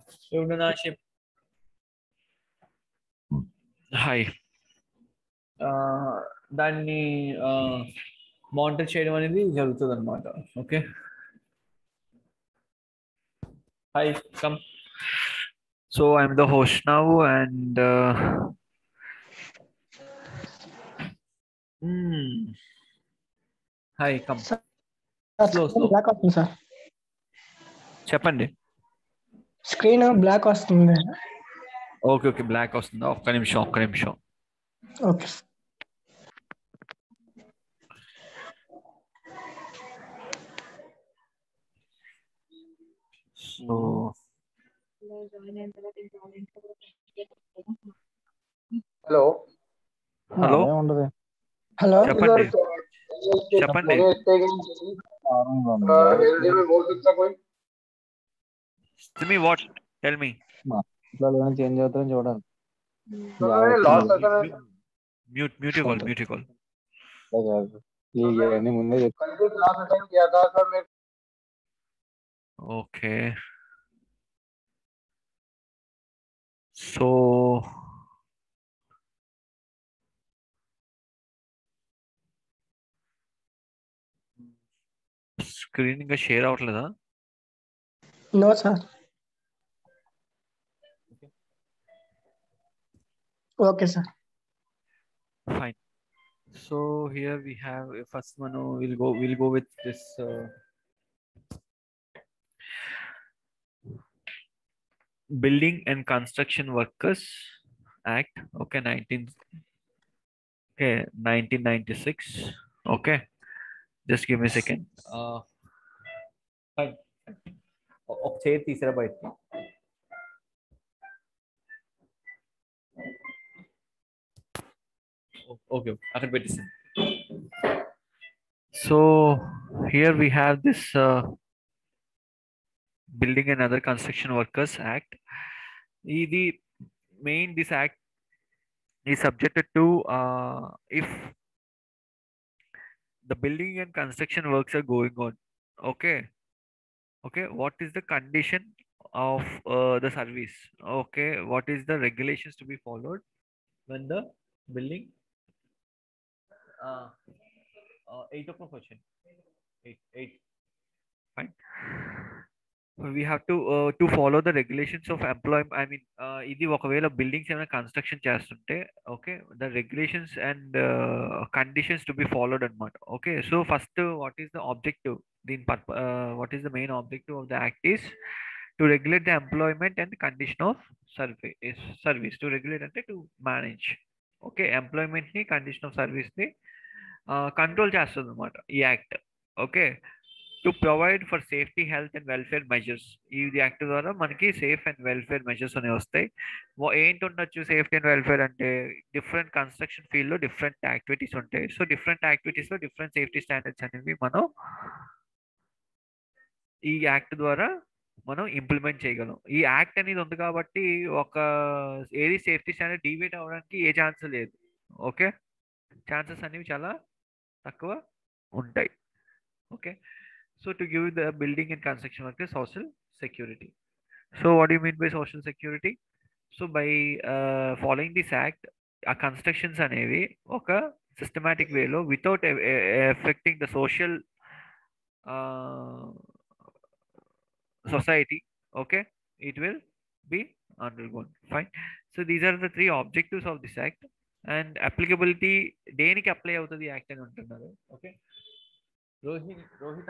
రివ్యూనర్షిప్ hi దాన్ని monitor చేయడం అనేది జరుగుతుంది అనమాట okay hi come so I'm the host now and hi come sir Slow, slow. Block వస్తుంది సార్ చెప్పండి స్క్రీన్ బ్లాక్ వస్తుంది ఓకే ఓకే బ్లాక్ వస్తుందా ఒక్క నిమిషం ఒక్క నిమిషం ఓకే సో హలో హలో ఉండదు హలో చెప్పండి చెప్పండి మీ వాట్ టెల్ మీ చేంజ్ అవుతుందని చూడాలి mute mute call mute call ఇవన్నీ ముందే చెప్పు. ఓకే సో స్క్రీన్ ఇంకా షేర్ అవ్వట్లేదా no sir okay sir fine so here we have uh, first one uh, we'll go we'll go with this uh, building and construction workers act okay 19 okay 1996 okay just give me a second uh, fine. ఒ- ఒక chair తీసారా బయటకి okay అక్కడ పెట్టేసాను so here we have this uh, building and other construction workers act the main this act is subjected to uh, if the building and construction works are going on okay okay what is the condition of uh, the service okay what is the regulations to be followed when the building uh, uh, eight o'clock వచ్చింది eight eight fine we have to uh, to follow the regulations of employment i mean uh, ఇది ఒకవేళ buildings ఏమైనా construction చేస్తుంటే okay the regulations and conditions to be followed అనమాట okay so first what is the objective దీని పర్ప what is the main objective of the act is to regulate the employment and condition of service service to regulate అంటే to manage okay ఎంప్లాయ్మెంట్ని condition of సర్వీస్ని control చేస్తుంది అనమాట ఈ act okay to provide for safety health and welfare measures ఈ act ద్వారా మనకి safe and welfare measures అనేవి వస్తాయి వా- ఏంటి ఉండొచ్చు సేఫ్టీ అండ్ వెల్ఫేర్ అంటే డిఫరెంట్ కన్స్ట్రక్షన్ ఫీల్డ్ లో డిఫరెంట్ యాక్టివిటీస్ ఉంటాయి సో డిఫరెంట్ యాక్టివిటీస్ లో డిఫరెంట్ సేఫ్టీ స్టాండర్డ్స్ అనేవి మనం ఈ యాక్ట్ ద్వారా మనం ఇంప్లిమెంట్ చేయగలం ఈ యాక్ట్ అనేది ఉంది కాబట్టి ఒక ఏది సేఫ్టీ స్టాండర్డ్ డివేట్ అవ్వడానికి ఏ ఛాన్స్ లేదు ఓకే ఛాన్సెస్ అనేవి చాలా తక్కువ ఉంటాయి okay so to give the building and construction workers social security so what do you mean by social security so by uh, following this act ఆ constructions అనేవి ఒక సిస్టమాటిక్ వేలో without effecting the social society okay it will be undergone fine so these are the three objectives of this act and applicability దేనికి apply అవుతుంది act అని అంటున్నారు okay Rohini Rohita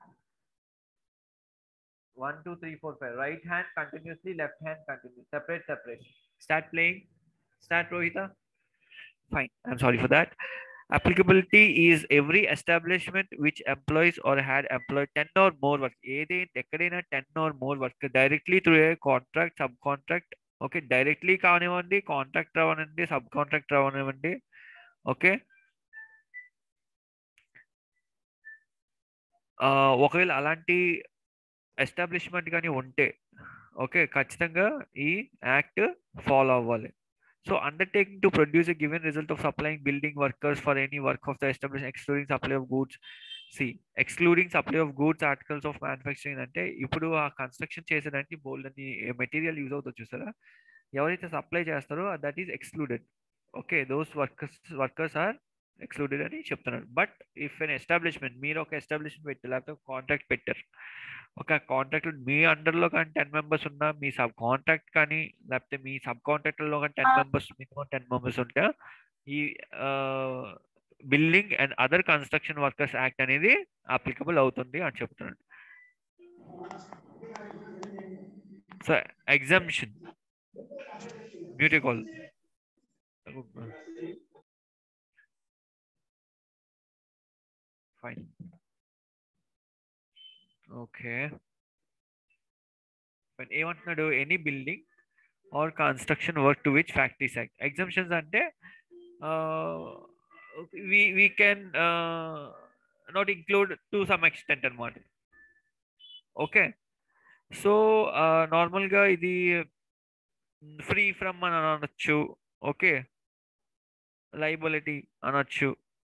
one two three four five right hand continuously left hand continues separate separate start playing start rohita fine i'm sorry for that applicability is every establishment which employs or had employed 10 or more work ఏదైనా ఎక్కడైనా 10 or more work directly through a contract subcontract okay directly కానివ్వండి contract అవనండి sub contract అవనివ్వండి okay ఒకవేళ అలాంటి establishment కానీ ఉంటే okay ఖచ్చితంగా ఈ యాక్ట్ ఫాలో అవ్వాలి so undertaking to produce a given result of supplying building workers for any work of the establish excluding supply of goods C excluding supply of goods articles of manufacturing అంటే ఇప్పుడు ఆ construction చేసేదానికి బోల్డ్ అని material use అవుతుంది చూసారా ఎవరైతే supply చేస్తారో that is excluded okay those workers workers are excluded అని చెప్తున్నారు బట్ ఇఫ్ ఎన్ ఎస్టాబ్లిష్మెంట్ మీరు ఒక ఎస్టాబ్లిష్మెంట్ పెట్టారు లేకపోతే కాంట్రాక్ట్ పెట్టారు ఒక కాంట్రాక్ట్ మీ అండర్లో కానీ టెన్ మెంబర్స్ ఉన్నా మీ సబ్ కాంట్రాక్ట్ కానీ లేకపోతే మీ సబ్ కాంట్రాక్టర్లో కానీ ten members minimum ten members ఉంటే ఈ building and other construction workers act అనేది అప్లికబుల్ అవుతుంది అని చెప్తున్నాడు so exemption beauty call fine okay ఏమంటున్నాడు any building or construction work to which factories act exemptions అంటే we we can not include to some extent అనమాట okay so నార్మల్గా ఇది free from అని అనొచ్చు ఓకే లైబిలిటీ అనొచ్చు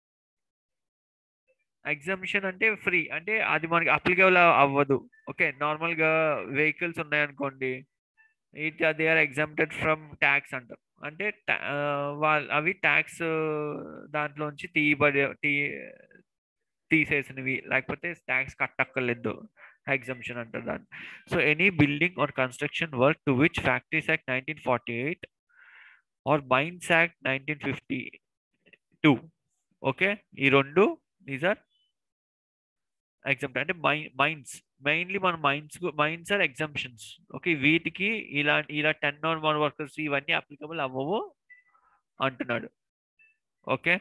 ఎగ్జామిషన్ అంటే ఫ్రీ అంటే అది మనకి అప్లికేబుల్ అవ్వదు ఓకే నార్మల్గా వెహికల్స్ ఉన్నాయనుకోండి it they are exempted from tax అంటారు అంటే వాళ్ళ అవి ట్యాక్స్ దాంట్లోంచి తీయబడి తీ తీసేసినవి లేకపోతే ట్యాక్స్ కట్టక్కర్లేదు ఎగ్జామ్షన్ అంటారు దాన్ని so any building or construction work to which factories act nineteen forty eight or mines act nineteen fifty two okay ఈ రెండు దీస్ ఆర్ ఎగ్జామ్ అంటే మై మైన్స్ మెయిన్లీ మన mines mines are exemptions okay వీటికి ఇలా ఇలా ten or one workers ఇవన్నీ applicable అవ్వవు అంటున్నాడు ఓకే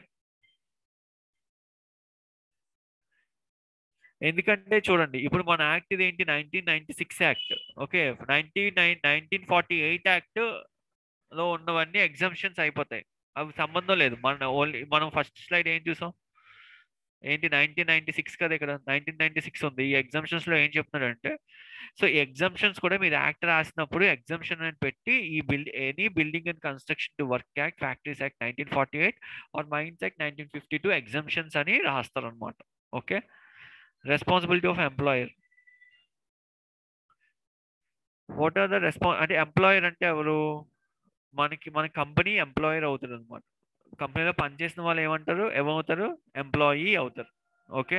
ఎందుకంటే చూడండి ఇప్పుడు మన యాక్ట్ ఇది ఏంటి nineteen ninety six act okay nineteen nine nineteen forty eight act లో ఉన్నవన్నీ ఎగ్జామ్షన్స్ అయిపోతాయి అవి సంబంధం లేదు మన ఓన్లీ మనం ఫస్ట్ స్లైడ్ ఏం చూసాం ఏంటి నైన్టీన్ నైన్టీ సిక్స్ కదా ఇక్కడ నైన్టీన్ నైన్టీ సిక్స్ ఉంది ఈ ఎగ్జామ్షన్స్ లో ఏం చెప్తున్నాడంటే సో ఈ ఎగ్జామ్షన్స్ కూడా మీరు యాక్ట్ రాసినప్పుడు ఎగ్జామ్షన్ అని పెట్టి ఈ build any building and construction to work act factories act nineteen forty eight or mines act nineteen fifty two exemptions అని రాస్తారు అనమాట okay responsibility of employer what are the response అంటే ఎంప్లాయర్ అంటే ఎవరు మనకి మన కంపెనీ ఎంప్లాయర్ అవుతుంది అనమాట కంపెనీలో పనిచేసిన వాళ్ళు ఏమంటారు ఏమవుతారు ఎంప్లాయీ అవుతారు okay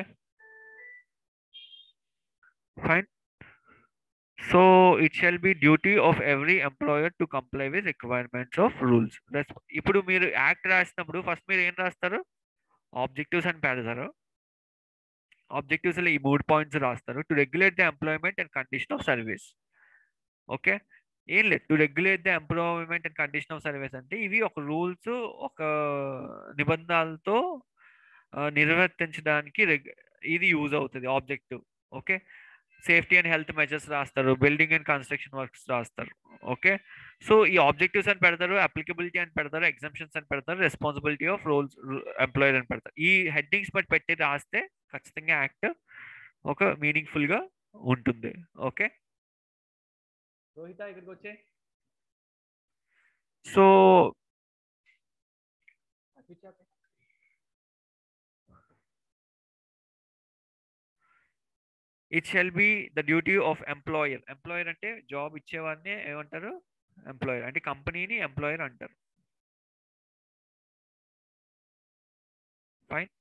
fine so it shall be duty of every employer to comply with requirements of rules ఇప్పుడు మీరు యాక్ట్ రాసినప్పుడు ఫస్ట్ మీరు ఏం రాస్తారు ఆబ్జెక్టివ్స్ అని పెడతారు ఆబ్జెక్టివ్స్ ఈ మూడు పాయింట్స్ రాస్తారు to regulate the employment and condition of service okay ఏం లేదు to regulate the employment and condition of service అంటే ఇవి ఒక రూల్స్ ఒక నిబంధనలతో నిర్వర్తించడానికి ఇది యూజ్ అవుతుంది objective okay safety and health measures రాస్తారు బిల్డింగ్ అండ్ కన్స్ట్రక్షన్ వర్క్స్ రాస్తారు ఓకే సో ఈ ఆబ్జెక్టివ్స్ అని పెడతారు అప్లికబిలిటీ అని పెడతారు ఎగ్జామ్షన్స్ అని పెడతారు రెస్పాన్సిబిలిటీ ఆఫ్ రోల్స్ ఎంప్లాయర్ అని పెడతారు ఈ హెడ్డింగ్స్ బట్టి పెట్టి రాస్తే ఖచ్చితంగా యాక్ట్ ఒక మీనింగ్ఫుల్ గా ఉంటుంది ఓకే రోహిత ఇక్కడికి వచ్చే so it shall be the duty of employer employer అంటే జాబ్ ఇచ్చేవాడిని ఏమంటారు ఎంప్లాయర్ అంటే కంపెనీని ఎంప్లాయర్ అంటారు fine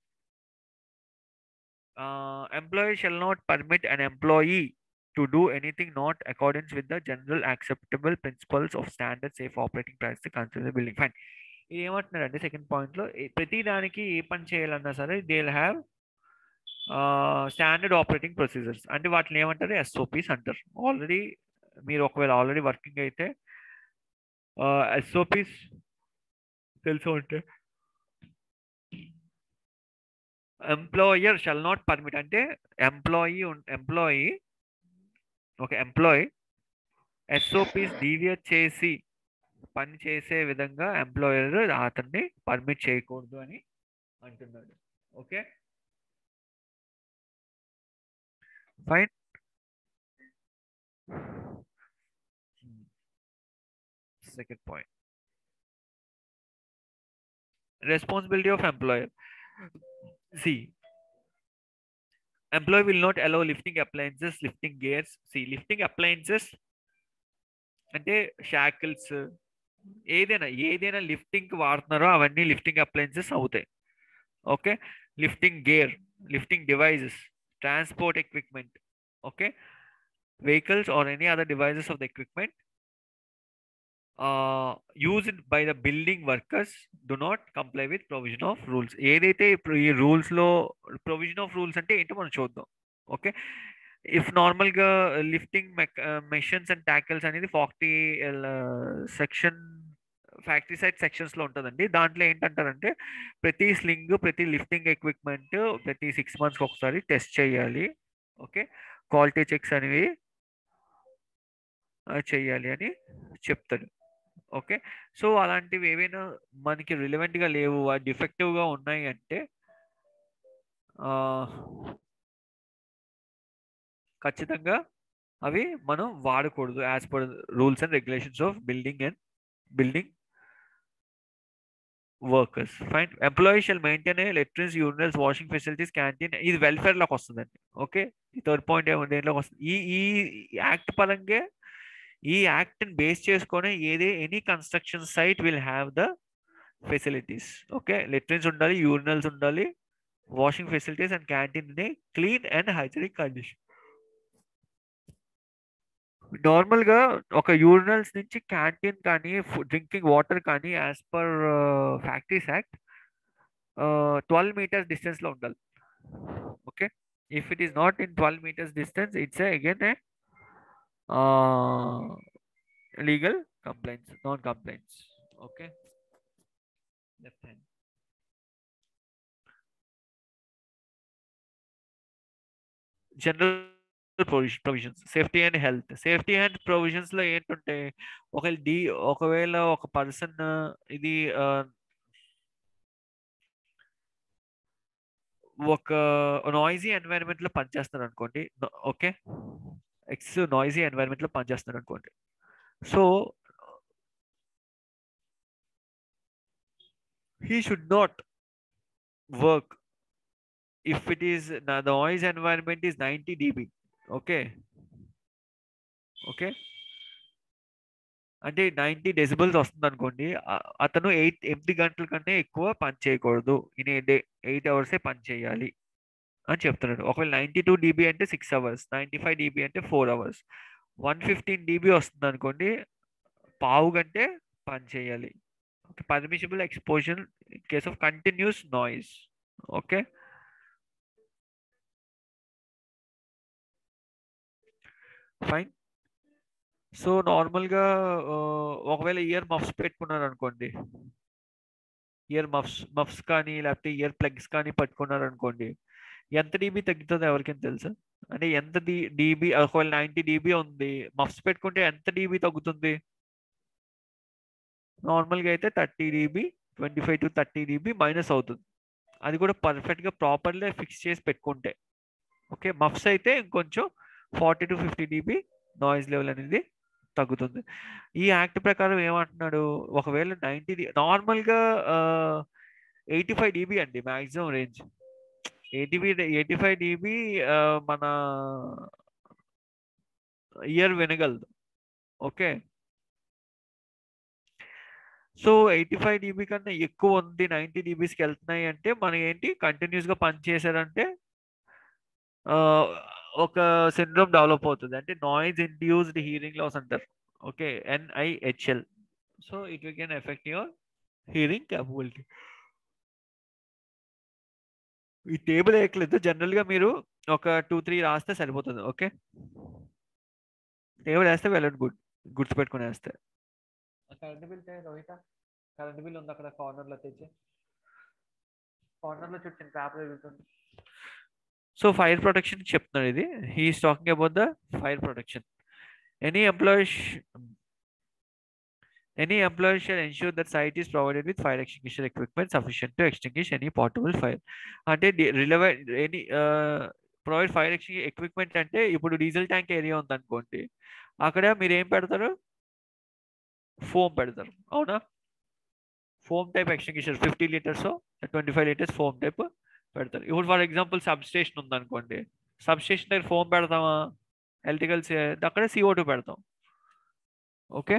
employee shall not permit an employee to do anything not accordance with the general acceptable principles of standard safe operating practice consider building fine ఇది ఏమంటున్నారంటే second point లో ప్రతి దానికి ఏ పని చేయాలన్నా సరే they have standard operating procedures అంటే వాటిని ఏమంటారు ఎస్ఓపిస్ అంటారు ఆల్రెడీ మీరు ఒకవేళ ఆల్రెడీ వర్కింగ్ అయితే ఎస్ఓపిస్ తెలుసు ఉంటే ఎంప్లాయర్ షల్ నాట్ పర్మిట్ అంటే ఎంప్లాయీ ఎంప్లాయీ ఒక ఎంప్లాయీ ఎస్ఓపిస్ డీవియేట్ చేసి పని చేసే విధంగా ఎంప్లాయర్ అతన్ని పర్మిట్ చేయకూడదు అని అంటున్నాడు okay fine second point responsibility of employer C employee will not allow lifting appliances lifting gears see lifting appliances అంటే షాకిల్స్ ఏదైనా ఏదైనా లిఫ్టింగ్ వాడుతున్నారో అవన్నీ లిఫ్టింగ్ అప్లయన్సెస్ అవుతాయి okay lifting gear lifting devices transport equipment okay vehicles or any other devices of the equipment used by the building workers do not comply with provision of rules ఏదైతే ఇప్పుడు ఈ రూల్స్లో provision of rules అంటే ఏంటో మనం చూద్దాం okay if నార్మల్గా lifting machines and tackles అనేది forty section factory side సెక్షన్స్లో ఉంటుందండి దాంట్లో ఏంటంటారంటే ప్రతి స్లింగ్ ప్రతి లిఫ్టింగ్ ఎక్విప్మెంట్ ప్రతి సిక్స్ మంత్స్కి ఒకసారి టెస్ట్ చేయాలి ఓకే క్వాలిటీ చెక్స్ అనేవి చేయాలి అని చెప్తాడు ఓకే సో అలాంటివి ఏవైనా మనకి రిలవెంట్గా లేవు డిఫెక్టివ్గా ఉన్నాయి అంటే ఖచ్చితంగా అవి మనం వాడకూడదు as per rules and regulations of building and building workers fine employee shall maintain latrines urinals washing facilities canteen ఇది వెల్ఫేర్ లోకి వస్తుందండి ఓకే ఈ థర్డ్ పాయింట్ దేంట్లోకి వస్తుంది ఈ ఈ యాక్ట్ పరంగా ఈ యాక్ట్ని బేస్ చేసుకొని ఏదే any construction site will have the facilities okay latrines ఉండాలి యూరినల్స్ ఉండాలి washing facilities and canteen clean and hygienic condition నార్మల్గా ఒక యూరినల్స్ నుంచి క్యాంటీన్ కానీ డ్రింకింగ్ వాటర్ కానీ as per factories act twelve metres డిస్టెన్స్లో ఉండాలి okay if it is not in twelve metres distance it's again a legal complaints non complaints okay left hand general provisions safety and health safety and provisions లో ఏంటంటే ఒకవేళ D ఒకవేళ ఒక person ఇది ఒక noisy environment లో పనిచేస్తున్నారు అనుకోండి ఓకే ఎక్స్ నాయిజీ ఎన్వైరన్మెంట్ లో పనిచేస్తున్నారు అనుకోండి so he should not work if it is the noise environment is 90 dB okay okay అంటే నైంటీ డెసిబుల్స్ వస్తుంది అనుకోండి అతను ఎయిట్ ఎనిమిది గంటల కంటే ఎక్కువ పని చేయకూడదు ఇన్ డే ఎయిట్ అవర్సే పని చేయాలి అని చెప్తున్నాడు ఒకవేళ నైంటీ టూ డీబీ అంటే six hours ninety five dB అంటే four hours one fifteen dB వస్తుంది అనుకోండి పావు గంటే పని చేయాలి okay, permissible exposure in case of continuous noise okay fine so నార్మల్గా ఒకవేళ ఇయర్ మఫ్స్ పెట్టుకున్నారు అనుకోండి ఇయర్ మఫ్స్ మఫ్స్ కానీ లేకపోతే ఇయర్ ప్లగ్స్ కానీ పట్టుకున్నారు అనుకోండి ఎంత డీబీ తగ్గుతుంది ఎవరికైనా తెలుసా అంటే ఎంత డి డీబీ ఒకవేళ నైంటీ డీబీ ఉంది మఫ్స్ పెట్టుకుంటే ఎంత డీబీ తగ్గుతుంది నార్మల్గా అయితే thirty dB twenty five to thirty dB minus అవుతుంది అది కూడా పర్ఫెక్ట్గా ప్రాపర్గా ఫిక్స్ చేసి పెట్టుకుంటే ఓకే మఫ్స్ అయితే ఇంకొంచెం forty to fifty dB noise level అనేది తగ్గుతుంది ఈ యాక్ట్ ప్రకారం ఏమంటున్నాడు ఒకవేళ నైంటీ నార్మల్గా ఎయిటీ ఫైవ్ డీబీ అండి maximum range eighty eighty five dB మన ఇయర్ వినగలదు okay so eighty five dB కన్నా ఎక్కువ ఉంది నైంటీ డీబీస్కి వెళ్తున్నాయి అంటే మనం ఏంటి కంటిన్యూస్గా పని చేశారంటే ఒక సిండ్రోమ్ డెవలప్ అవుతుంది అంటే నాయిస్ ఇండ్యూస్డ్ హీరింగ్ లాస్ అంటారు okay NIHL so it we can affect your hearing capability ఈ టేబుల్ వేయట్లేదు జనరల్గా మీరు ఒక టూ త్రీ రాస్తే సరిపోతుంది ఓకే టేబుల్ వేస్తే వెళ్ళండి గుడ్ గుర్తుపెట్టుకుని వేస్తే current bill Rohitha current bill ఉంది అక్కడ కార్నర్లో తెచ్చి కార్నర్లో చుట్టూ పేపర్ ఎగురుతుంది సో ఫైర్ ప్రొటెక్షన్ చెప్తున్నాడు ఇది he is talking about the fire protection any employee any employee shall ensure that site is provided with fire extinguisher equipment sufficient to extinguish any portable fire అంటే relevant any provide fire extinguishing equipment అంటే ఇప్పుడు diesel tank area ఉందనుకోండి అక్కడ మీరు ఏం పెడతారు foam పెడతారు అవునా foam type extinguisher fifty litres twenty five litres foam type పెడతారు ఇప్పుడు ఫర్ ఎగ్జాంపుల్ సబ్ స్టేషన్ ఉందనుకోండి సబ్స్టేషన్ దగ్గర ఫోమ్ పెడతామా ఎలక్ట్రికల్ అక్కడ సిఓ టూ పెడతాం ఓకే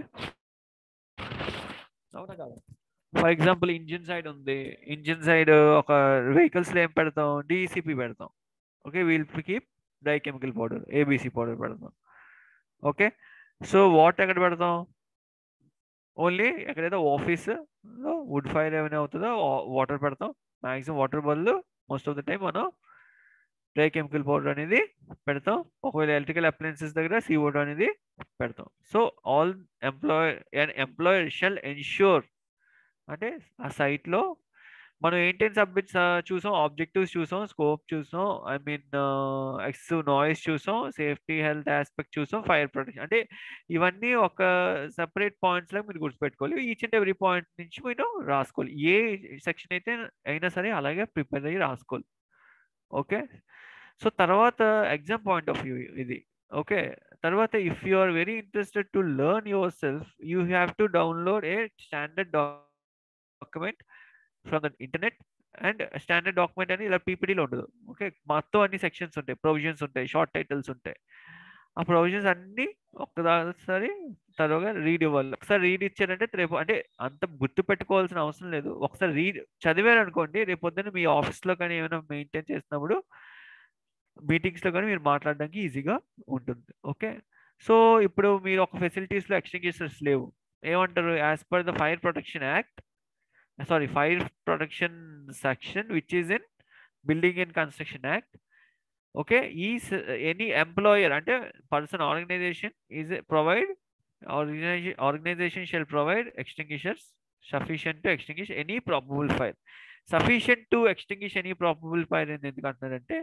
అవునా కదా ఫర్ ఎగ్జాంపుల్ ఇంజిన్ సైడ్ ఉంది ఇంజిన్ సైడ్ ఒక వెహికల్స్లో ఏం పెడతాం డిసిపి పెడతాం okay we'll keep dry chemical powder ABC powder పెడతాం ఓకే సో వాటర్ ఎక్కడ పెడతాం ఓన్లీ ఎక్కడైతే ఆఫీస్లో వుడ్ ఫైర్ ఏమైనా అవుతుందో వాటర్ పెడతాం మ్యాక్సిమం వాటర్ బదులు మోస్ట్ ఆఫ్ ద టైం మనం డ్రై కెమికల్ పౌడర్ అనేది పెడతాం ఒకవేళ ఎలక్ట్రికల్ అప్లయన్సెస్ దగ్గర సిఓ అనేది పెడతాం so all employ and employer shall ensure అంటే ఆ సైట్లో మనం ఏంటేం సబ్మిట్స్ చూసాం ఆబ్జెక్టివ్స్ చూసాం స్కోప్ చూసాం ఐ మీన్ ఎక్స్ నాయిస్ చూసాం సేఫ్టీ హెల్త్ ఆస్పెక్ట్ చూసాం ఫైర్ ప్రొటెక్షన్ అంటే ఇవన్నీ ఒక సెపరేట్ పాయింట్స్ లాగా మీరు గుర్తుపెట్టుకోవాలి ఈచ్ అండ్ ఎవ్రీ పాయింట్ నుంచి మీరు రాసుకోవాలి ఏ సెక్షన్ అయితే అయినా సరే అలాగే ప్రిపేర్ అయ్యి రాసుకోవాలి ఓకే సో తర్వాత ఎగ్జామ్ పాయింట్ ఆఫ్ వ్యూ ఇది ఓకే తర్వాత if you are very interested to learn yourself you have to download a standard document from the internet and standard document అని ఇలా పీపీడీలో ఉండదు ఓకే మొత్తం అన్ని సెక్షన్స్ ఉంటాయి provisions ఉంటాయి షార్ట్ టైటిల్స్ ఉంటాయి ఆ ప్రొవిజన్స్ అన్ని ఒక్కసారి తరువుగా రీడ్ ఇవ్వాలి ఒకసారి రీడ్ ఇచ్చారంటే రేపు అంటే అంత గుర్తు పెట్టుకోవాల్సిన అవసరం లేదు ఒకసారి రీడ్ చదివారు అనుకోండి రేపు పొద్దున్న మీ ఆఫీస్లో కానీ ఏమైనా మెయింటైన్ చేసినప్పుడు మీటింగ్స్లో కానీ మీరు మాట్లాడడానికి ఈజీగా ఉంటుంది ఓకే సో ఇప్పుడు మీరు ఒక ఫెసిలిటీస్లో ఎక్స్టింగ్విషర్స్ లేవు ఏమంటారు as per the fire protection act sorry fire protection section which is in building and construction act okay ఈ ఎనీ ఎంప్లాయర్ అంటే person organization is provide organization organization shall provide extinguishers sufficient to extinguish any probable fire sufficient to extinguish any probable fire అని ఎందుకు అంటున్నారంటే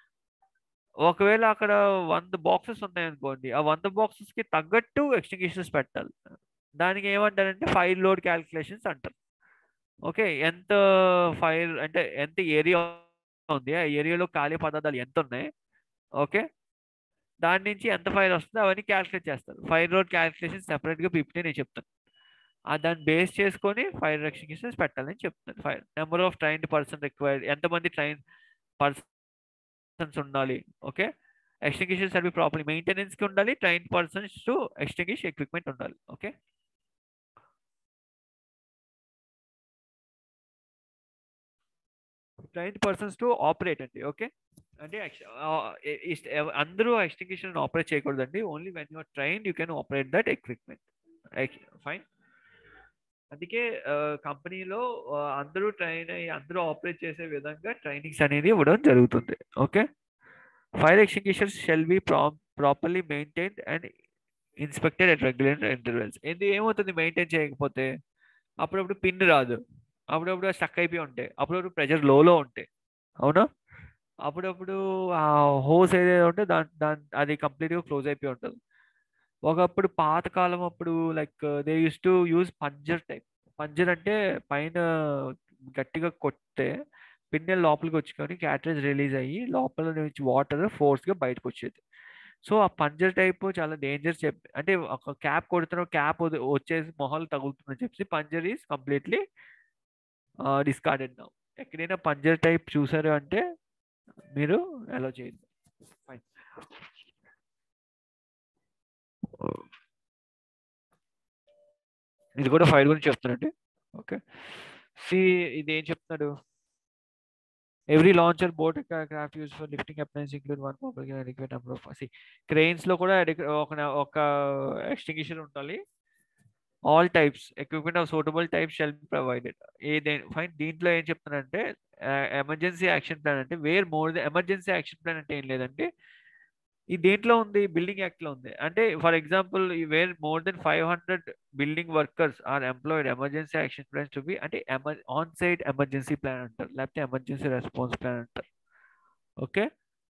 ఒకవేళ అక్కడ వంద boxes ఉన్నాయనుకోండి ఆ వంద బాక్సెస్ కి తగ్గట్టు ఎక్స్టింగ్విషర్స్ పెట్టాలి దానికి ఏమంటారంటే ఫైర్ లోడ్ క్యాలిక్యులేషన్స్ అంటారు ఓకే ఎంత ఫైర్ అంటే ఎంత ఏరియా ఉంది ఆ ఏరియాలో ఖాళీ పదార్థాలు ఎంత ఉన్నాయి ఓకే దాని నుంచి ఎంత ఫైర్ వస్తుందో అవన్నీ క్యాలిక్యులేట్ చేస్తారు ఫైర్ రోడ్ క్యాలిక్యులేషన్ సెపరేట్గా పీపీటీ నేను చెప్తాను ఆ దాన్ని బేస్ చేసుకొని ఫైర్ ఎక్స్టింగ్విషర్స్ పెట్టాలని చెప్తాను fire number of trained person required ఎంతమంది ట్రైన్ పర్సన్స్ ఉండాలి ఓకే ఎక్స్టింగ్విషర్స్ అవి ప్రాపర్లీ మెయింటెనెన్స్కి ఉండాలి train persons to extinguish equipment ఉండాలి okay train persons to operate అండి ఓకే అంటే అందరూ ఎక్స్టింగ్విషన్ ఆపరేట్ చేయకూడదండి only when you are train you can operate that equipment fine అందుకే కంపెనీలో అందరూ ట్రైన్ అయ్యి అందరూ ఆపరేట్ చేసే విధంగా ట్రైనింగ్స్ అనేది ఇవ్వడం జరుగుతుంది okay fire extinguishers shall be properly maintained and inspected at regular intervals ఇది ఏమవుతుంది మెయింటైన్ చేయకపోతే అప్పుడప్పుడు పిన్ రాదు అప్పుడప్పుడు స్టక్ అయిపోయి ఉంటాయి అప్పుడప్పుడు ప్రెషర్ లోలో ఉంటాయి అవునా అప్పుడప్పుడు ఆ హోస్ ఏదైతే ఉంటే దాని దాని అది కంప్లీట్గా క్లోజ్ అయిపోయి ఉంటుంది ఒకప్పుడు పాతకాలం అప్పుడు like they use to use plunger type plunger అంటే పైన గట్టిగా కొట్టే పిన్నెల్ లోపలికి వచ్చుకొని క్యాటరేజ్ రిలీజ్ అయ్యి లోపల నుంచి వాటర్ ఫోర్స్గా బయటకు వచ్చేది సో ఆ పంజర్ టైప్ చాలా డేంజర్ చెప్పి అంటే ఒక క్యాప్ కొడుతున్న క్యాప్ వచ్చేసి మొహాలు తగులుతుందని చెప్పి plunger is completely discarded now ఎక్కడైనా పంజర్ టైప్ చూసారు అంటే మీరు అలో చేయండి ఫైన్ ఇది కూడా ఫైల్ గురించి చెప్తానండి ఓకే సి ఇది ఏం చెప్తున్నాడు every launcher boat craft use for lifting appliance include one public adequate number of C cranes లో కూడా ఒక ఒక ఎక్స్టింగ్విషర్ ఉండాలి all types equipment of suitable types shall be provided a fine దీంట్లో ఏం చెప్తున్నానంటే ఎమర్జెన్సీ యాక్షన్ ప్లాన్ అంటే where more the emergency action plan అంటే ఏం లేదంటే ఈ దేంట్లో ఉంది బిల్డింగ్ యాక్ట్ లో ఉంది అంటే for example where more than five hundred building workers are employed emergency action plans to be అంటే ఆన్ సైట్ ఎమర్జెన్సీ ప్లాన్ అంటారు లేకపోతే ఎమర్జెన్సీ రెస్పాన్స్ ప్లాన్ అంటారు ఓకే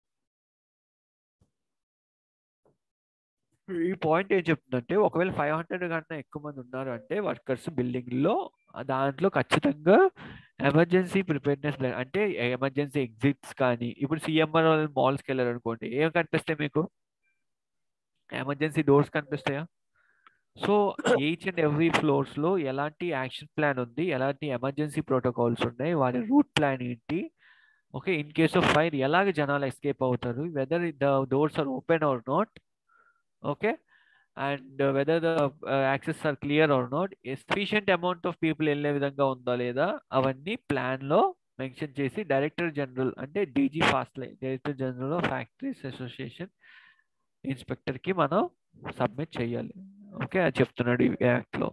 ఈ పాయింట్ ఏం చెప్తుందంటే ఒకవేళ ఫైవ్ హండ్రెడ్ కన్నా ఎక్కువ మంది ఉన్నారు అంటే వర్కర్స్ బిల్డింగ్ లో దాంట్లో ఖచ్చితంగా ఎమర్జెన్సీ ప్రిపేర్నెస్ ప్లాన్ అంటే ఎమర్జెన్సీ ఎగ్జిట్స్ కానీ ఇప్పుడు సిఎంఆర్ మాల్స్కి వెళ్ళారు అనుకోండి ఏం కనిపిస్తాయి మీకు ఎమర్జెన్సీ డోర్స్ కనిపిస్తాయా so each and every floors లో ఎలాంటి యాక్షన్ ప్లాన్ ఉంది ఎలాంటి ఎమర్జెన్సీ ప్రోటోకాల్స్ ఉన్నాయి వాటి రూట్ ప్లాన్ ఏంటి okay in case of fire ఎలాగ జనాలు ఎస్కేప్ అవుతారు whether the doors are open or not okay and whether the access are clear or not sufficient amount of people వెళ్ళే విధంగా ఉందా లేదా అవన్నీ ప్లాన్లో మెన్షన్ చేసి డైరెక్టర్ జనరల్ అంటే DG fast line director general of factories association ఇన్స్పెక్టర్కి మనం సబ్మిట్ చేయాలి ఓకే అది చెప్తున్నాడు ఈ యాక్ట్లో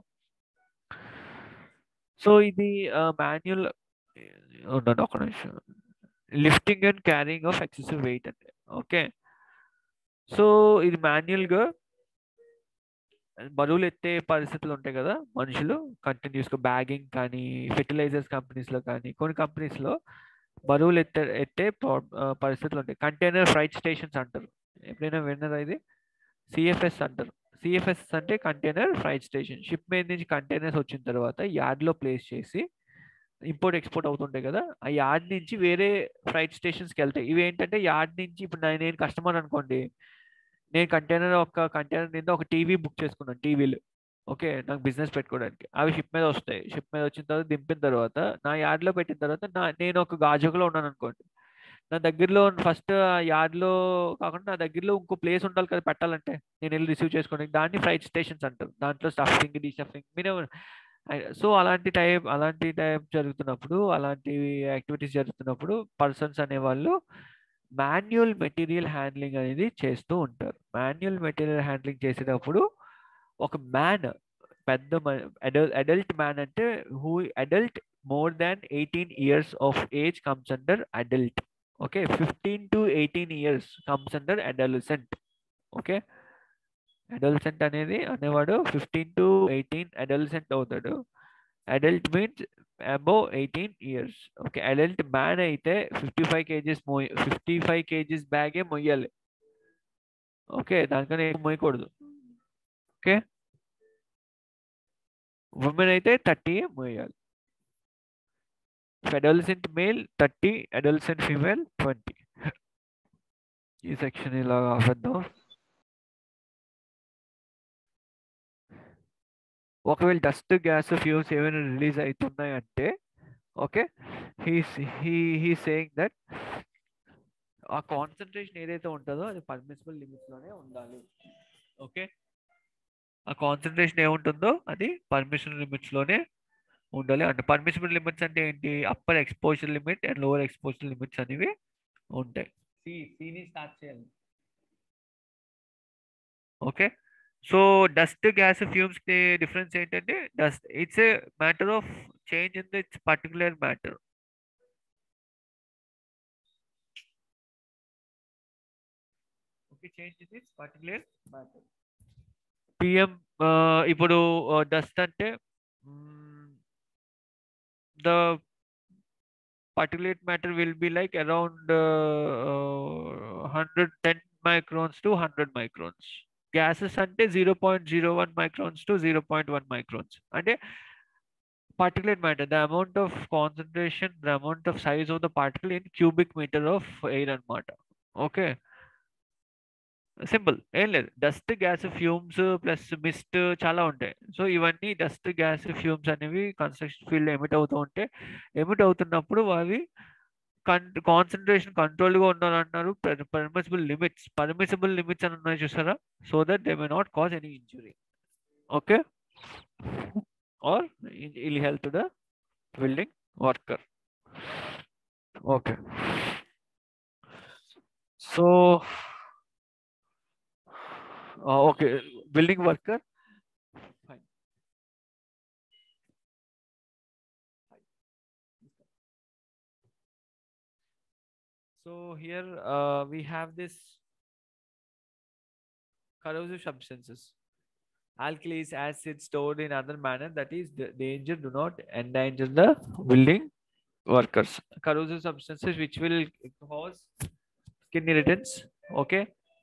సో ఇది మాన్యువల్ ఉండండి ఒక నిమిషం lifting and carrying of excessive weight అంటే ఓకే సో ఇది మాన్యువల్గా బరువులు ఎత్తే పరిస్థితులు ఉంటాయి కదా మనుషులు కంటిన్యూస్గా బ్యాగింగ్ కానీ ఫెర్టిలైజర్స్ కంపెనీస్లో కానీ కొన్ని కంపెనీస్లో బరువులు ఎత్తే ఎత్తే పరిస్థితులు ఉంటాయి కంటైనర్ ఫ్రైట్ స్టేషన్స్ అంటారు ఎప్పుడైనా విన్నారా ఇది సిఎఫ్ఎస్ అంటారు సిఎఫ్ఎస్ అంటే కంటైనర్ ఫ్రైట్ స్టేషన్ షిప్ మీద నుంచి కంటైనర్స్ వచ్చిన తర్వాత యార్డ్లో ప్లేస్ చేసి ఇంపోర్ట్ ఎక్స్పోర్ట్ అవుతుంటాయి కదా ఆ యార్డ్ నుంచి వేరే ఫ్రైట్ స్టేషన్స్కి వెళ్తాయి ఇవి ఏంటంటే యార్డ్ నుంచి ఇప్పుడు నేను కస్టమర్ అనుకోండి నేను కంటైనర్ ఒక కంటైనర్ మీద ఒక టీవీ బుక్ చేసుకున్నాను టీవీలు ఓకే నాకు బిజినెస్ పెట్టుకోవడానికి అవి షిప్ మీద వస్తాయి షిప్ మీద వచ్చిన తర్వాత దింపిన తర్వాత నా యార్డ్లో పెట్టిన తర్వాత నా నేను ఒక గాజుకలో ఉన్నాను అనుకోండి నా దగ్గరలో ఫస్ట్ యార్డ్లో కాకుండా నా దగ్గరలో ఇంకో ప్లేస్ ఉండాలి కదా పెట్టాలంటే నేను వెళ్ళి రిసీవ్ చేసుకోవడానికి దాన్ని ఫ్రైట్ స్టేషన్స్ అంటారు దాంట్లో స్టఫింగ్ డీస్టఫింగ్ మీరు సో అలాంటి టైప్ అలాంటి టైప్ జరుగుతున్నప్పుడు అలాంటి యాక్టివిటీస్ జరుగుతున్నప్పుడు పర్సన్స్ అనేవాళ్ళు మాన్యువల్ మెటీరియల్ హ్యాండ్లింగ్ అనేది చేస్తూ ఉంటారు మాన్యువల్ మెటీరియల్ హ్యాండ్లింగ్ చేసేటప్పుడు ఒక మ్యాన్ పెద్ద అడల్ అడల్ట్ మ్యాన్ అంటే who adult more than eighteen years of age comes under adult okay fifteen to eighteen years comes under adolescent okay adolescent అనేది అనేవాడు fifteen to eighteen adolescent అవుతాడు adult means above eighteen years okay adult man అయితే fifty five kgs మోయ్ fifty five kgs బ్యాగే మొయ్యాలి okay దానికన్నా ఎక్కువ మోయకూడదు ఓకే ఉమెన్ అయితే థర్టీ మోయాలి adolescent male thirty adolescent female twenty ఈ సెక్షన్ ఇలా ఆపేద్దాం ఒకవేళ డస్ట్ గ్యాస్ ఫ్యూమ్స్ ఏమైనా రిలీజ్ అవుతున్నాయి అంటే okay he's he he saying that ఆ కాన్సన్ట్రేషన్ ఏదైతే ఉంటుందో అది పర్మిసిబుల్ లిమిట్స్లోనే ఉండాలి ఓకే ఆ కాన్సన్ట్రేషన్ ఏముంటుందో అది పర్మిషన్ లిమిట్స్లోనే ఉండాలి అంటే పర్మిసిబుల్ లిమిట్స్ అంటే ఏంటి upper exposure limit and lower exposure limits అనేవి ఉంటాయి సి సిని స్టార్ట్ చేయాలి okay so dust gas fumes కి డిఫరెన్స్ ఏంటంటే dust it's a matter of change in its particular matter okay change in its particular matter PM ఇప్పుడు dust అంటే the particulate matter will be like around uh, uh, 110 microns to 100 microns. Gases అంటే zero point zero one microns to zero point one microns అంటే particulate matter the amount of concentration the amount of size of the particle in cubic meter of air అనమాట okay simple ఏం లేదు dust gas fumes plus mist చాలా ఉంటాయి so ఇవన్నీ dust gas fumes అనేవి construction field emit అవుతూ ఉంటే emit అవుతున్నప్పుడు అవి కాన్సన్ట్రేషన్ కంట్రోల్గా ఉండాలంటున్నారు పర్మిసిబుల్ లిమిట్స్ పర్మిసిబుల్ లిమిట్స్ అని ఉన్నాయి చూసారా so that they may not cause any injury okay or ill health the building worker okay so uh, okay building worker fine so here uh, we have this corrosive substances alkalis acids stored in other manner that is the danger do not endanger the building workers corrosive substances which will cause skin irritants okay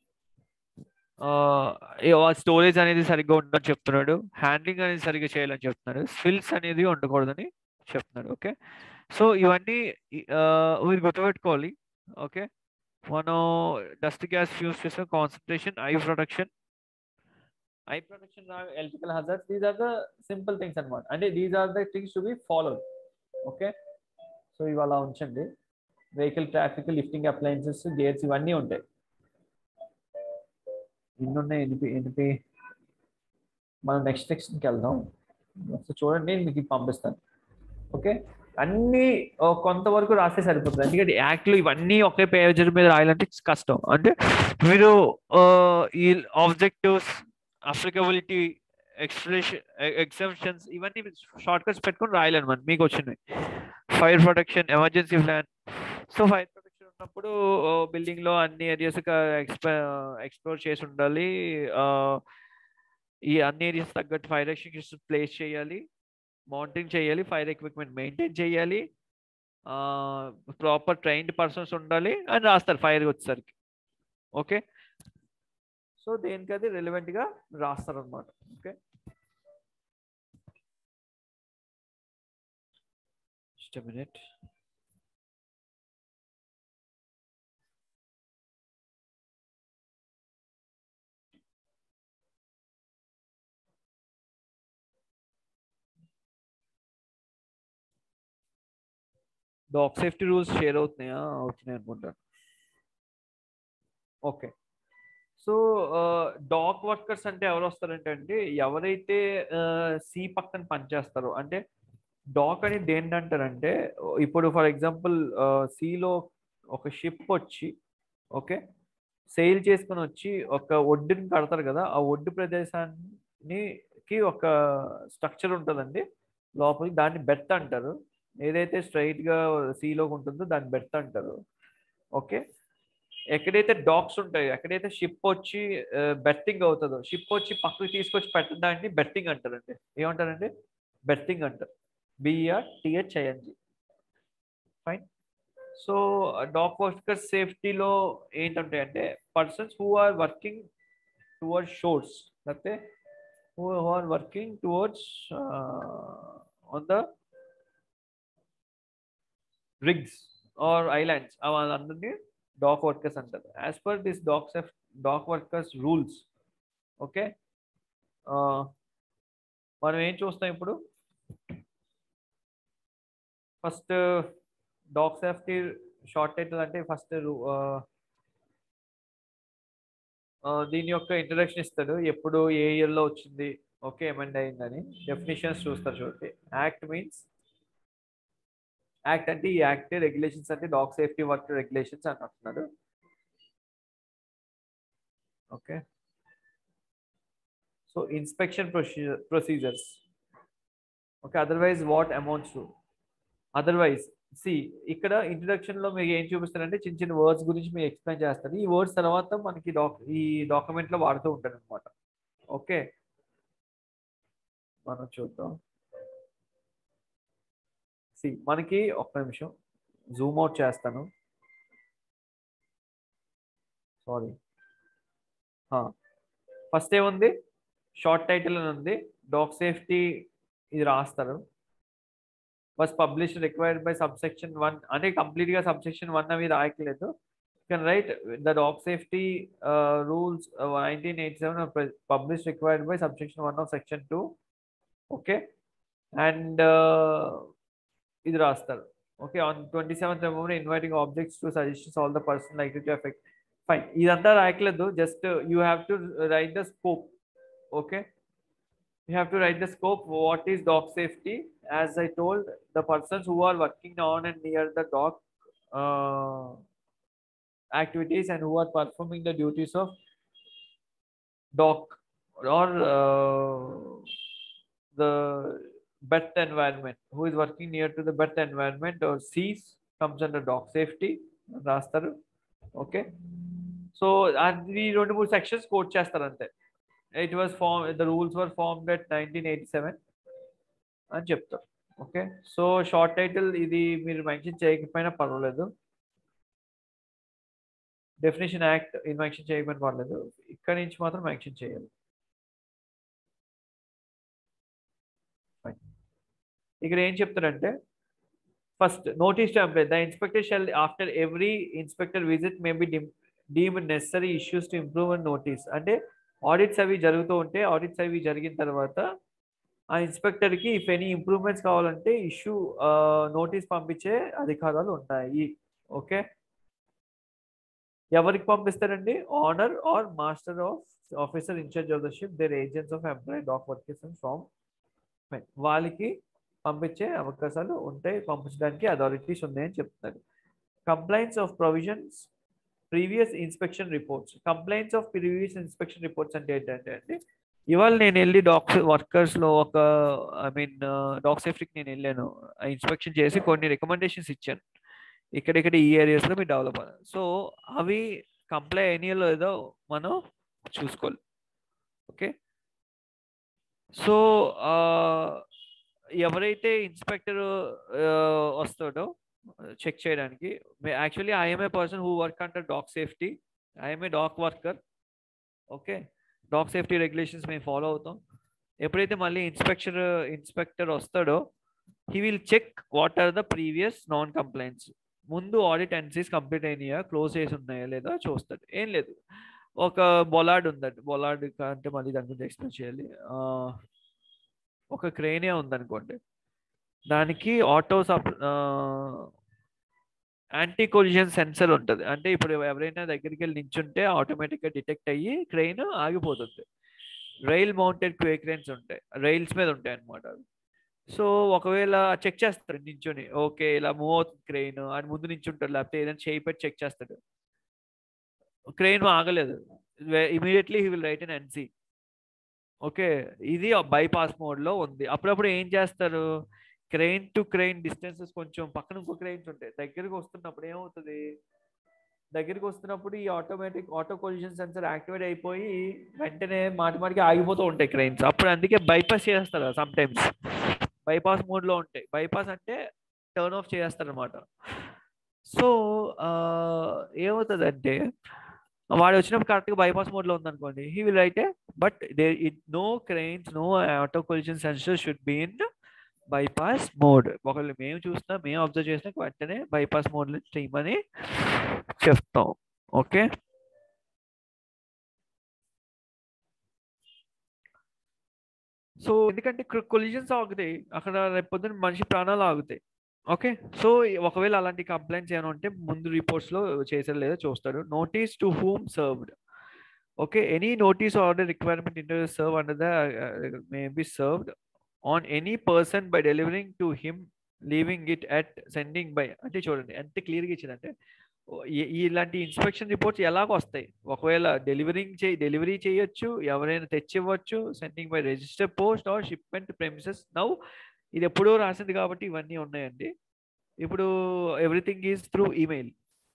storage అనేది సరిగ్గా ఉండదని చెప్తున్నాడు handling అనేది సరిగ్గా చేయాలని చెప్తున్నాడు స్విల్స్ అనేది ఉండకూడదని చెప్తున్నాడు ఓకే సో ఇవన్నీ మీరు గుర్తుపెట్టుకోవాలి ఓకే మనం డస్ట్ గ్యాస్ ఫ్యూస్ చేసిన concentration eye protection eye protection electrical hazards these are the simple things అనమాట అంటే these are the things to be followed okay so ఇవి అలా ఉంచండి vehicle traffic lifting appliances gears ఇవన్నీ ఉంటాయి ఇన్ని ఉన్నాయి ఎనిపి ఎనిపి మనం నెక్స్ట్ సెక్షన్కి వెళ్దాం సో చూడండి నేను మీకు ఇది పంపిస్తాను ఓకే అన్ని ఓ కొంతవరకు రాస్తే సరిపోతుంది ఎందుకంటే యాక్ట్లు ఇవన్నీ ఒకే పేజ్ మీద రాయాలంటే కష్టం అంటే మీరు ఆ, ఈ ఆబ్జెక్టివ్స్ అప్లికబిలిటీ ఎక్స్ప్రెషన్ ఎగ్జామ్షన్స్ ఇవన్నీ షార్ట్ కట్స్ పెట్టుకొని రాయాలన్నమాట మీకు వచ్చినాయి fire protection emergency plan so fire protection ఉన్నప్పుడు బిల్డింగ్ లో అన్ని ఏరియాస్ ఎక్స్ప్లోర్ చేసి ఉండాలి ఆ, ఈ అన్ని ఏరియాస్ తగ్గట్టు ఫైర్ ఎక్స్టింగ్విషర్స్ ప్లేస్ చేయాలి మౌంటింగ్ చేయాలి ఫైర్ ఎక్విప్మెంట్ మెయింటైన్ చేయాలి ప్రాపర్ ట్రైన్డ్ పర్సన్స్ ఉండాలి అని రాస్తారు ఫైర్ వచ్చేసరికి ఓకే సో దేనికి అది relevant గా రాస్తారు అనమాట okay just minute dock safety rules share అవుతున్నాయా అవుతున్నాయి అనుకుంటాను ఓకే సో డాక్ వర్కర్స్ అంటే ఎవరు వస్తారంటే అండి ఎవరైతే సి పక్కన పనిచేస్తారో అంటే డాక్ అని దేన్ని అంటారంటే ఇప్పుడు ఫర్ ఎగ్జాంపుల్ సీలో ఒక షిప్ వచ్చి ఓకే సెయిల్ చేసుకొని వచ్చి ఒక ఒడ్డుని కడతారు కదా ఆ ఒడ్డు ప్రదేశానికి ఒక స్ట్రక్చర్ ఉంటుందండి లోపలికి దాన్ని బెర్త్ అంటారు ఏదైతే స్ట్రైట్ గా సీలోకి ఉంటుందో దాన్ని బెర్త్ అంటారు ఓకే ఎక్కడైతే డాక్స్ ఉంటాయో ఎక్కడైతే షిప్ వచ్చి బెర్తింగ్ అవుతుందో షిప్ వచ్చి పక్కకి తీసుకొచ్చి పెట్టడాన్ని బెర్తింగ్ అంటారండి ఏమంటారండి బెర్తింగ్ అంటారు B R T H I N G fine so dock worker సేఫ్టీలో ఏంటంటే persons who are working towards shores లేకపోతే who are working towards on the rigs or islands వాళ్ళందరినీ డాక్ వర్కర్స్ అంటారు as per this dock safe dock workers rules okay మనం ఏం చూస్తాం ఇప్పుడు first dock safety short title అంటే first దీని యొక్క ఇంట్రడక్షన్ ఇస్తాడు ఎప్పుడు ఏ ఇయర్లో వచ్చింది ఓకే ఎమెండ్ అయిందని డెఫినేషన్స్ చూస్తారు చూడండి యాక్ట్ మీన్స్ యాక్ట్ అంటే ఈ యాక్ట్ రెగ్యులేషన్స్ అంటే డాగ్ సేఫ్టీ వర్క్ రెగ్యులేషన్స్ అని అంటున్నాడు okay so inspection procedure procedures okay otherwise what amounts to otherwise see ఇక్కడ ఇంట్రడక్షన్ లో మీకు ఏం చూపిస్తారంటే చిన్న చిన్న వర్డ్స్ గురించి మీకు ఎక్స్ప్లెయిన్ చేస్తారు ఈ వర్డ్స్ తర్వాత మనకి డాక్ ఈ డాక్యుమెంట్ లో వాడుతూ ఉంటారు అనమాట ఓకే మనం చూద్దాం సి మనకి ఒక్క నిమిషం జూమ్ అవుట్ చేస్తాను సారీ ఫస్ట్ ఏముంది షార్ట్ టైటిల్ అని ఉంది డాగ్ సేఫ్టీ ఇది రాస్తారు was publish required by subsection one అంటే కంప్లీట్ గా సబ్సెక్షన్ వన్ అవి రాయట్లేదు can write the dock safety rules nineteen eighty seven publish required by subsection one of section two okay and ఇది రాస్తారు okay on twenty seventh November inviting objects to suggestions all the person like to effect fine ఇదంతా రాయట్లేదు just you have to write the scope okay you have to write the scope what is dog safety as i told the persons who are working on and near the dog uh, activities and who are performing the duties of dog or uh, the birth environment who is working near to the birth environment or sees comes under dog safety రాస్తారు okay so అది రెండు మూడు sections quote చేస్తారు అంతే it was form the rules were formed at nineteen eighty seven అని చెప్తారు okay so short title ఇది మీరు మెన్షన్ చేయకపోయినా పర్వాలేదు డెఫినేషన్ యాక్ట్ ఇది మెన్షన్ చేయకపోయినా పర్లేదు ఇక్కడ నుంచి మాత్రం మెన్షన్ చేయాలి ఇక్కడ ఏం చెప్తారంటే first notice to employ the inspector shall after every inspector visit may be deem necessary issues to improve and notice అంటే ఆడిట్స్ అవి జరుగుతూ ఉంటే ఆడిట్స్ అవి జరిగిన తర్వాత ఆ ఇన్స్పెక్టర్ కి ఇఫ్ ఎనీ ఇంప్రూవ్మెంట్స్ కావాలంటే ఇష్యూ నోటీస్ పంపించే అధికారాలు ఉన్నాయి ఓకే ఎవరికి పంపిస్తారండి owner or master of officer in charge of the ship there agents of employ dock workers from వాళ్ళకి పంపించే అవకాశాలు ఉంటాయి పంపించడానికి అథారిటీస్ ఉన్నాయని చెప్తున్నారు complaints of provisions previous inspection reports complaints of previous inspection reports అంటే ఏంటంటే అండి ఇవాళ నేను వెళ్ళి డాక్స్ వర్కర్స్ లో ఒక ఐ మీన్ డాక్ సేఫ్టీకి నేను వెళ్ళాను ఇన్స్పెక్షన్ చేసి కొన్ని రికమెండేషన్స్ ఇచ్చాను ఇక్కడిక్కడ ఈ ఏరియాస్ లో మీరు డెవలప్ అవ్వాలి సో అవి కంప్లై అయినాయో లేదో మనం చూసుకోవాలి ఓకే సో ఎవరైతే ఇన్స్పెక్టర్ వస్తాడో చెక్ చేయడానికి actually I'm a person who work under dock safety I'm a dock worker okay dock safety regulations మేము ఫాలో అవుతాం ఎప్పుడైతే మళ్ళీ ఇన్స్పెక్టర్ ఇన్స్పెక్టర్ వస్తాడో he will check what are the previous non complaints ముందు audit NCs complete అయినాయా close చేసి ఉన్నాయా లేదా చూస్తాడు ఏం లేదు ఒక బొలాడ్ ఉందండి బొలాడ్ అంటే మళ్ళీ దాని గురించి ఎక్స్ప్లెయిన్ చేయాలి ఒక క్రేనియా ఉందనుకోండి దానికి ఆటో సప్ యాంటీ కొలిజన్ సెన్సర్ ఉంటుంది అంటే ఇప్పుడు ఎవరైనా దగ్గరికి వెళ్ళి నించుంటే ఆటోమేటిక్గా డిటెక్ట్ అయ్యి క్రెయిన్ ఆగిపోతుంది రైల్ మౌంటెడ్ క్వే క్రెయిన్స్ ఉంటాయి రైల్స్ మీద ఉంటాయి అనమాట సో ఒకవేళ చెక్ చేస్తారు నించుని ఓకే ఇలా మూవ్ అవుతుంది క్రెయిన్ అని ముందు నించుంటాడు లేకపోతే ఏదైనా చేయి పెట్టి చెక్ చేస్తాడు క్రెయిన్ ఆగలేదు immediately he will write in NC okay ఇది బైపాస్ మోడ్లో ఉంది అప్పుడప్పుడు ఏం చేస్తారు క్రెయిన్ టు క్రెయిన్ డిస్టెన్సెస్ కొంచెం పక్కన ఇంకో క్రెయిన్స్ ఉంటాయి దగ్గరికి వస్తున్నప్పుడు ఏమవుతుంది దగ్గరికి వస్తున్నప్పుడు ఈ automatic auto collision sensor activate అయిపోయి వెంటనే మాటి మాటికి ఆగిపోతూ ఉంటాయి క్రెయిన్స్ అప్పుడు అందుకే బైపాస్ చేస్తారు సమ్ టైమ్స్ బైపాస్ మోడ్లో ఉంటాయి బైపాస్ అంటే టర్న్ ఆఫ్ చేస్తారు అనమాట సో ఏమవుతుందంటే వాడు వచ్చినప్పుడు కరెక్ట్గా బైపాస్ మోడ్లో ఉందనుకోండి he will write but they it no cranes no auto collision sensor should be in bypass mode ఒకళ్ళు మేము చూసినా మేము అబ్జర్వ్ చేసినా వెంటనే బైపాస్ మోడ్ చేయమని చెప్తాం ఓకే సో ఎందుకంటే కొలిజన్స్ ఆగుతాయి అక్కడ రేపు పొద్దున్న మనిషి ప్రాణాలు ఆగుతాయి ఓకే సో ఒకవేళ అలాంటి కంప్లైంట్స్ ఏమైనా ఉంటే ముందు రిపోర్ట్స్ లో చేసారు లేదో చూస్తాడు notice to whom served okay any notice order requirement inter serve under the may be served on any person by delivering to him leaving it at sending by అంటే చూడండి ఎంత క్లియర్గా ఇచ్చిందంటే ఇలాంటి ఇన్స్పెక్షన్ రిపోర్ట్స్ ఎలాగ వస్తాయి ఒకవేళ డెలివరింగ్ చేయి డెలివరీ చేయొచ్చు ఎవరైనా తెచ్చివ్వచ్చు sending by register post or shipment premises now ఇది ఎప్పుడో రాసింది కాబట్టి ఇవన్నీ ఉన్నాయండి ఇప్పుడు everything is through email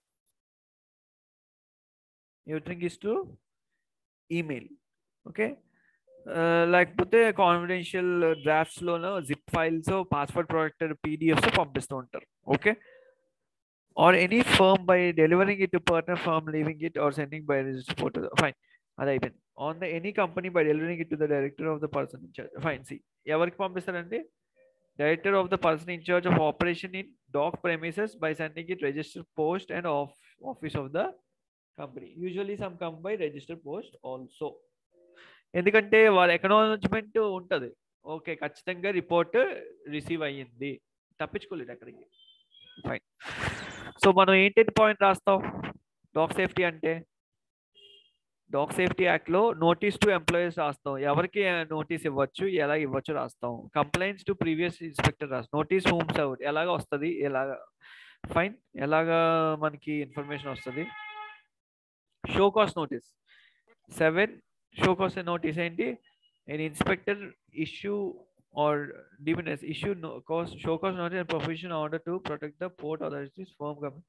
everything is through email okay లేకపోతే కాన్ఫిడెన్షియల్ డ్రాఫ్ట్స్లోనో zip files password protected PDFs పంపిస్తూ ఉంటారు okay or any firm by delivering it partner firm leaving it or sending by register photo fine అది అయిపోయింది on the any company by delivering it to the director of the person in charge fine see ఎవరికి పంపిస్తారండి director of the person in charge of operation in dock premises by sending it register post and of office of the company usually some come by register post also ఎందుకంటే వాళ్ళ acknowledgement ఉంటుంది okay ఖచ్చితంగా report receive అయ్యింది తప్పించుకోలేదు అక్కడికి fine so మనం ఏంటంటే point రాస్తాం dock safety అంటే డాగ్ సేఫ్టీ యాక్ట్ లో నోటీస్ టు ఎంప్లాయీస్ రాస్తాం ఎవరికి నోటీస్ ఇవ్వచ్చు ఎలా ఇవ్వచ్చు రాస్తాం కంప్లైంట్స్ టు ప్రీవియస్ ఇన్స్పెక్టర్ రాస్తాం నోటీస్ హోమ్ సర్వ్ ఎలాగ వస్తుంది ఎలాగ ఫైన్ ఎలాగా మనకి ఇన్ఫర్మేషన్ వస్తుంది show cause notice seven show cause notice ఏంటి an inspector issue or DBNS issue no cause show cause notice and provision order to protect the port authorities firm government.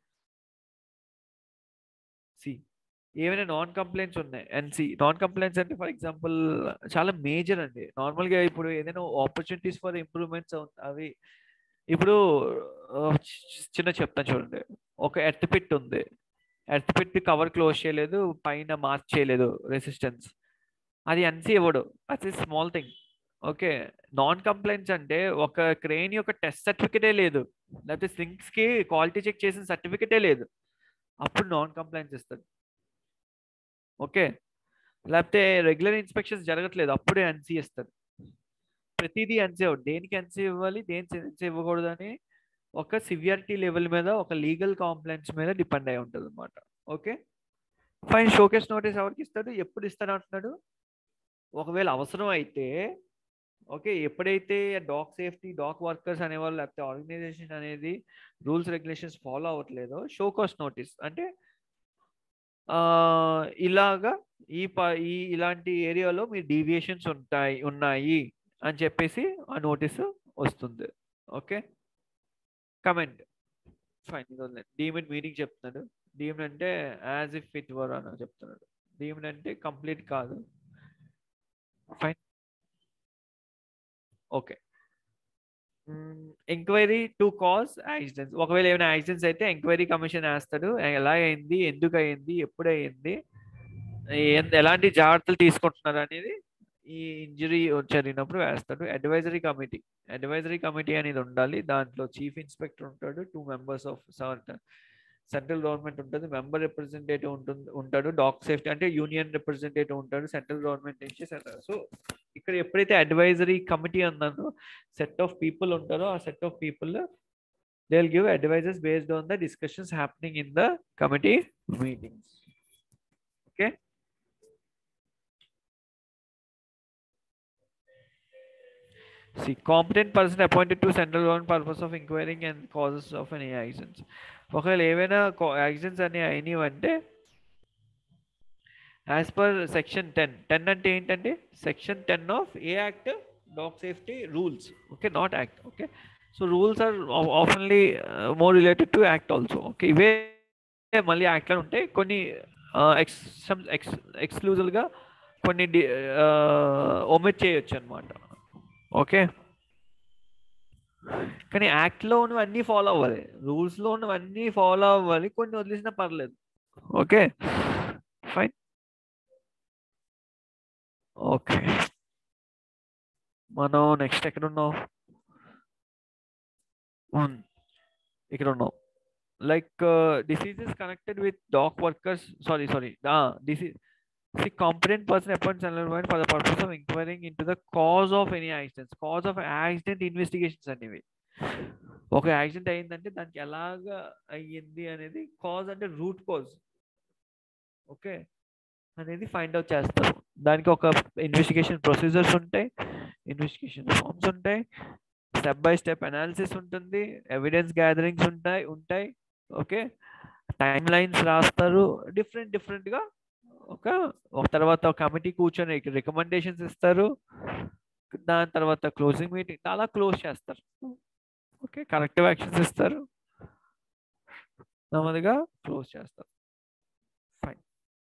See, ఏమైనా non complaints ఉన్నాయి and see non complaints అంటే for example చాలా major అండి నార్మల్గా ఇప్పుడు ఏదైనా opportunities for improvements అవి ఇప్పుడు చిన్న చెప్తాను చూడండి ఒక ఎర్త్ పిట్ ఉంది ఎర్త్ పిట్ కవర్ క్లోజ్ చేయలేదు పైన మార్క్ చేయలేదు రెసిస్టెన్స్ అది ఎన్సీ ఇవ్వడు అది small thing okay non complaints అంటే ఒక క్రెయిన్ యొక్క టెస్ట్ సర్టిఫికేటే లేదు లేకపోతే సింక్స్ కి క్వాలిటీ చెక్ చేసిన సర్టిఫికేటే లేదు అప్పుడు నాన్ కంప్లైంట్స్ ఇస్తుంది ఓకే లేకపోతే రెగ్యులర్ ఇన్స్పెక్షన్స్ జరగట్లేదు అప్పుడే ఎన్సీ ఇస్తుంది ప్రతిదీ ఎన్సీ ఇవ్వడు దేనికి ఎన్సీ ఇవ్వాలి దేనికి ఎన్సీ ఇవ్వకూడదు అని ఒక సివియారిటీ లెవెల్ మీద ఒక లీగల్ కాంప్లైంట్స్ మీద డిపెండ్ అయి ఉంటుంది అనమాట ఓకే ఫైన్ షోకేస్ నోటీస్ ఎవరికి ఇస్తాడు ఎప్పుడు ఇస్తాడు అంటున్నాడు ఒకవేళ అవసరం అయితే ఓకే ఎప్పుడైతే డాక్ సేఫ్టీ డాక్ వర్కర్స్ అనేవాళ్ళు లేకపోతే ఆర్గనైజేషన్ అనేది రూల్స్ రెగ్యులేషన్స్ ఫాలో అవ్వట్లేదో షోకాస్ నోటీస్ అంటే ఆ, ఇలాగా ఈ ప ఈ ఇలాంటి ఏరియాలో మీ డీవియేషన్స్ ఉంటాయి ఉన్నాయి అని చెప్పేసి ఆ నోటీస్ వస్తుంది okay comment fine deemed meaning చెప్తున్నాడు డీమిడ్ అంటే యాజ్ ఇఫ్ ఇట్ వర్ అని చెప్తున్నాడు డీమిడ్ అంటే కంప్లీట్ కాదు fine okay enquiry to cause accidents ఒకవేళ ఏమైనా యాక్సిడెంట్స్ అయితే ఎంక్వైరీ కమిషన్ వేస్తాడు ఎలా అయింది ఎందుకు అయింది ఎప్పుడు అయింది ఏ- ఎలాంటి జాగ్రత్తలు తీసుకుంటున్నారు అనేది ఈ ఇంజరీ జరిగినప్పుడు వేస్తాడు అడ్వైజరీ కమిటీ అడ్వైజరీ కమిటీ అనేది ఉండాలి దాంట్లో చీఫ్ ఇన్స్పెక్టర్ ఉంటాడు two members of central government ఉంటుంది మెంబర్ రిప్రజెంటేటివ్ ఉంటుంది ఉంటాడు డాక్ సేఫ్టీ అంటే యూనియన్ రిప్రజెంటేటివ్ ఉంటాడు సెంట్రల్ గవర్నమెంట్ నుంచి సో ఇక్కడ ఎప్పుడైతే అడ్వైజరీ కమిటీ అన్నానో సెట్ ఆఫ్ పీపుల్ ఉంటారో ఆ set of people they will give advises based on the discussions happening in the committee meetings okay See, competent person appointed to central government purpose of inquiring and causes of any accidents. ఒకవేళ ఏవైనా accidents అని అయినవంటే as per section ten ten అంటే ఏంటంటే section ten of a act dock safety rules okay not act okay so rules are ఆఫన్లీ more related to act also okay ఇవే మళ్ళీ యాక్ట్లో ఉంటాయి కొన్ని ఎక్స్ ఎక్స్ ఎక్స్క్లూజివ్గా కొన్ని ఒమిట్ చేయొచ్చు అనమాట ఓకే కానీ యాక్ట్లో ఉన్నవన్నీ ఫాలో అవ్వాలి రూల్స్లో ఉన్నవన్నీ ఫాలో అవ్వాలి కొన్ని వదిలేసినా పర్లేదు ఓకే ఫైన్ ఓకే మనం నెక్స్ట్ ఎక్కడ ఉన్నాం ఉన్. ఇక్కడ ఉన్నాం like diseases connected with dock workers sorry sorry disease See, competent person appoints an environment for the purpose of inquiring into the cause of any accidents. Cause of accident investigations అనేవి ఒక accident అయిందంటే దానికి ఎలాగ అయ్యింది అనేది cause అంటే root cause okay అనేది find out చేస్తారు దానికి ఒక ఇన్వెస్టిగేషన్ ప్రొసీజర్స్ ఉంటాయి ఇన్వెస్టిగేషన్ ఫార్మ్స్ ఉంటాయి స్టెప్ బై స్టెప్ అనాలిసిస్ ఉంటుంది ఎవిడెన్స్ గ్యాదరింగ్స్ ఉంటాయి ఉంటాయి ఓకే టైం లైన్స్ రాస్తారు డిఫరెంట్ డిఫరెంట్గా ఒక ఒక తర్వాత కమిటీ కూర్చొని రికమెండేషన్స్ ఇస్తారు దాని తర్వాత క్లోజింగ్ మీటింగ్ అలా క్లోజ్ చేస్తారు ఓకే కరెక్టివ్ యాక్షన్స్ ఇస్తారు నెమ్మదిగా క్లోజ్ చేస్తారు fine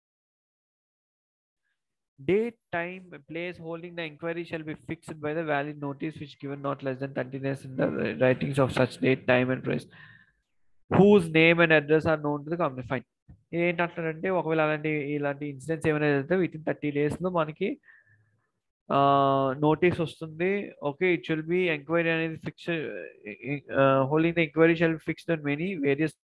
date, time, place holding the inquiry shall be fixed by the valid notice which given not less than 30 days in the writings of such date, time and place. Whose name and address are known to the company. Fine. ఏంటంటారంటే ఒకవేళ అలాంటి ఇలాంటి incidents ఏమైనా జరిగితే with in thirty డేస్లో మనకి notice వస్తుంది okay it shall be enquiry అనేది fix holding the enquiry shall fixed on many various